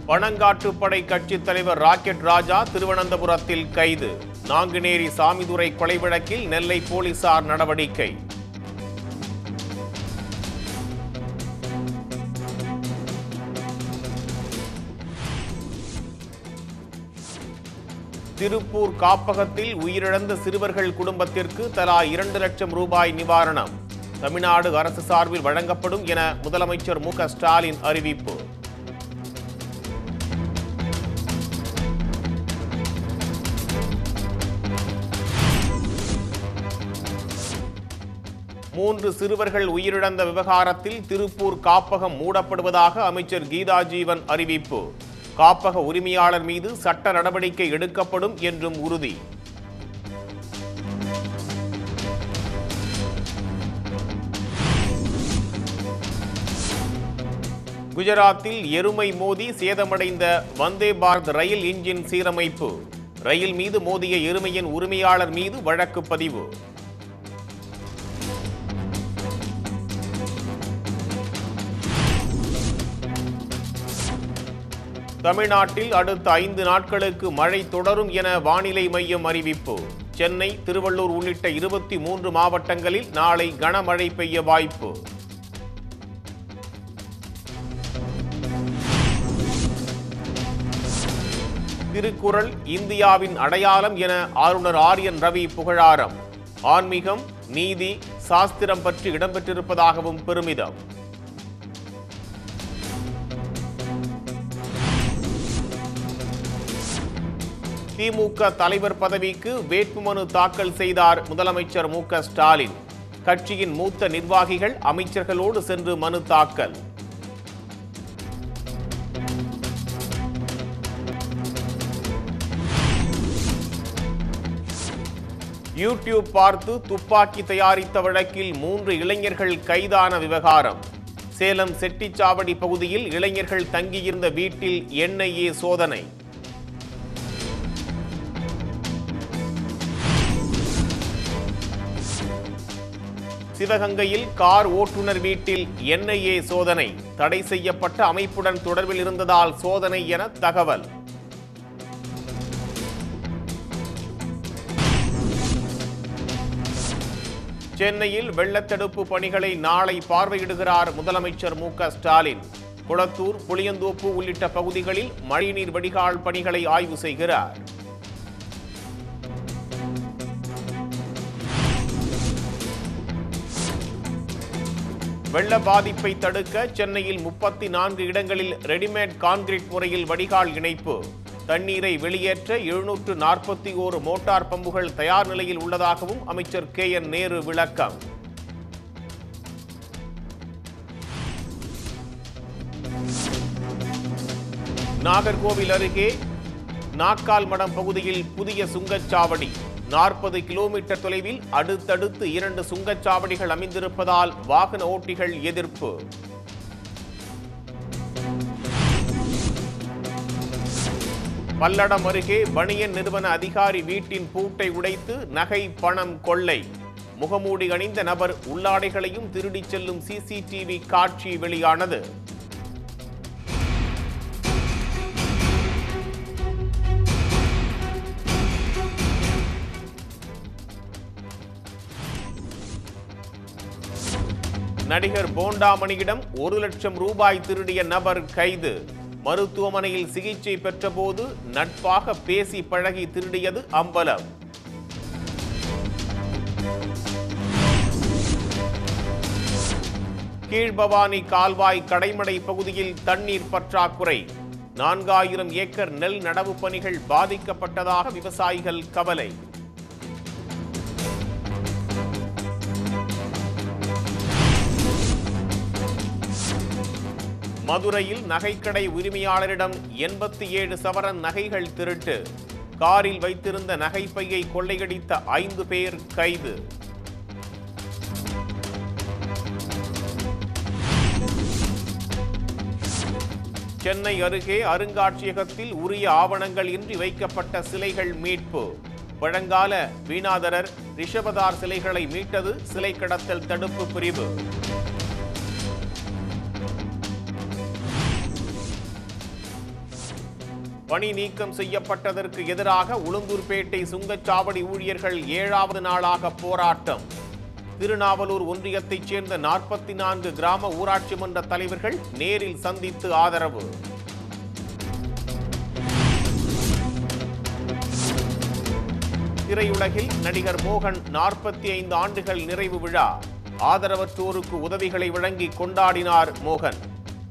பணங்காட்டுப்படை கட்சித் தலைவர் ராக்கெட் ராஜா திருவனந்தபுரத்தில் கைது நாங்குநேரி சாமிதுரை கொலை வழக்கில் நெல்லை போலீசார் நடவடிக்கை திருப்பூர் காப்பகத்தில் உயிரிழந்த சிறுவர்கள் குடும்பத்திற்கு தலா இரண்டு லட்சம் ரூபாய் நிவாரணம் தமிழ்நாடு அரசு சார்பில் வழங்கப்படும் என முதலமைச்சர் மு க ஸ்டாலின் அறிவிப்பு மூன்று சிறுவர்கள் உயிரிழந்த விவகாரத்தில் திருப்பூர் காப்பகம் மூடப்படுவதாக அமைச்சர் கீதா ஜீவன் அறிவிப்பு காப்பக உரிமையாளர் மீது சட்ட நடவடிக்கை எடுக்கப்படும் என்றும் உறுதி குஜராத்தில் எருமை மோதி சேதமடைந்த வந்தே பாரத் ரயில் இன்ஜின் சீரமைப்பு ரயில் மீது மோதிய எருமையின் உரிமையாளர் மீது வழக்கு பதிவு தமிழ்நாட்டில் அடுத்த ஐந்து நாட்களுக்கு மழை தொடரும் என வானிலை மையம் அறிவிப்பு சென்னை திருவள்ளூர் உள்ளிட்ட இருபத்தி மூன்று மாவட்டங்களில் நாளை கனமழை பெய்ய வாய்ப்பு திருக்குறள் இந்தியாவின் அடையாளம் என ஆளுநர் ஆரியன் ரவி புகழாரம் ஆன்மீகம் நீதி சாஸ்திரம் பற்றி இடம்பெற்றிருப்பதாகவும் பெருமிதம் திமுக தலைவர் பதவிக்கு வேட்புமனு தாக்கல் செய்தார் முதலமைச்சர் மு க ஸ்டாலின் கட்சியின் மூத்த நிர்வாகிகள் அமைச்சர்களோடு சென்று மனு தாக்கல் யூடியூப் பார்த்து துப்பாக்கி தயாரித்த வழக்கில் மூன்று இளைஞர்கள் கைதான விவகாரம் சேலம் செட்டிச்சாவடி பகுதியில் இளைஞர்கள் தங்கியிருந்த வீட்டில் என்ஐஏ சோதனை சிவகங்கையில் கார் ஓட்டுநர் வீட்டில் என்ஐஏ சோதனை தடை செய்யப்பட்ட அமைப்புடன் தொடர்பில் இருந்ததால் சோதனை என தகவல் சென்னையில் வெள்ளத்தடுப்பு பணிகளை நாளை பார்வையிடுகிறார் முதலமைச்சர் மு க ஸ்டாலின் குளத்தூர் புளியந்தோப்பு உள்ளிட்ட பகுதிகளில் மழைநீர் வடிகால் பணிகளை ஆய்வு செய்கிறார் வெள்ள பாதிப்பை தடுக்க சென்னையில் முப்பத்தி நான்கு இடங்களில் ரெடிமேட் கான்கிரீட் முறையில் வடிகால் இணைப்பு தண்ணீரை வெளியேற்ற எழுநூற்று நாற்பத்தி ஓரு மோட்டார் பம்புகள் தயார் நிலையில் உள்ளதாகவும் அமைச்சர் கே என் நேரு விளக்கம் நாகர்கோவில் அருகே நாக்கால் மடம் பகுதியில் புதிய சுங்கச்சாவடி நாற்பது கிலோமீட்டர் தொலைவில் அடுத்தடுத்து இரண்டு சுங்கச்சாவடிகள் அமைந்திருப்பதால் வாகன ஓட்டிகள் எதிர்ப்பு பல்லடம் அருகே பனியன் நிறுவன அதிகாரி வீட்டின் பூட்டை உடைத்து நகை பணம் கொள்ளை முகமூடி அணிந்த நபர் உள்ளாடைகளையும் திருடிச் செல்லும் சிசிடிவி காட்சி வெளியானது நடிகர் போண்டாமணியிடம் ஒரு லட்சம் ரூபாய் திருடிய நபர் கைது மருத்துவமனையில் சிகிச்சை பெற்றபோது நட்பாக பேசி பழகி திருடியது அம்பலம் கீழ்பவானி கால்வாய் கடைமடை பகுதியில் தண்ணீர் பற்றாக்குறை நான்காயிரம் ஏக்கர் நெல் நடவு பணிகள் பாதிக்கப்பட்டதாக விவசாயிகள் கவலை மதுரையில் நகைக்கடை உரிமையாளரிடம் எண்பத்தி ஏழு சவரன் நகைகள் திருட்டு காரில் வைத்திருந்த நகைப்பையை கொள்ளையடித்த ஐந்து பேர் கைது சென்னை அருகே அருங்காட்சியகத்தில் உரிய ஆவணங்கள் இன்றி வைக்கப்பட்ட சிலைகள் மீட்பு பழங்கால வீணாதரர் ரிஷபதார் சிலைகளை மீட்டது சிலை கடத்தல் தடுப்பு பிரிவு பணி நீக்கம் செய்யப்பட்டதற்கு எதிராக உளுந்தூர்பேட்டை சுங்கச்சாவடி ஊழியர்கள் ஏழாவது நாளாக போராட்டம் திருநாவலூர் ஒன்றியத்தைச் சேர்ந்த நாற்பத்தி நான்கு கிராம ஊராட்சி மன்ற தலைவர்கள் நேரில் சந்தித்து ஆதரவு திரையுலகில் நடிகர் மோகன் நாற்பத்தி ஐந்து ஆண்டுகள் நிறைவு விழா ஆதரவற்றோருக்கு உதவிகளை வழங்கி கொண்டாடினார் மோகன்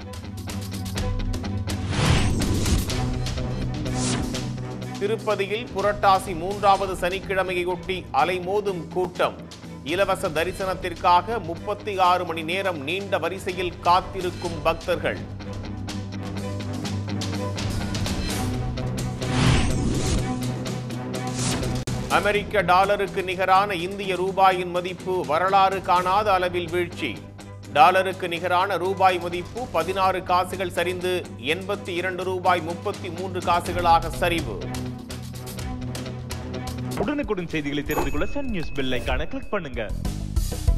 திருப்பதியில் புரட்டாசி மூன்றாவது சனிக்கிழமையொட்டி அலைமோதும் கூட்டம் இலவச தரிசனத்திற்காக முப்பத்தி ஆறு மணி நேரம் நீண்ட வரிசையில் காத்திருக்கும் பக்தர்கள் அமெரிக்க டாலருக்கு நிகரான இந்திய ரூபாயின் மதிப்பு வரலாறு காணாத அளவில் வீழ்ச்சி டாலருக்கு நிகரான ரூபாய் மதிப்பு பதினாறு காசுகள் சரிந்து எண்பத்தி இரண்டு ரூபாய் முப்பத்தி மூன்று காசுகளாக சரிவு உடனுக்குடன் செய்திகளை தெரிந்து கொள்ள சன் நியூஸ் பெல் ஐகானை கிளிக் பண்ணுங்க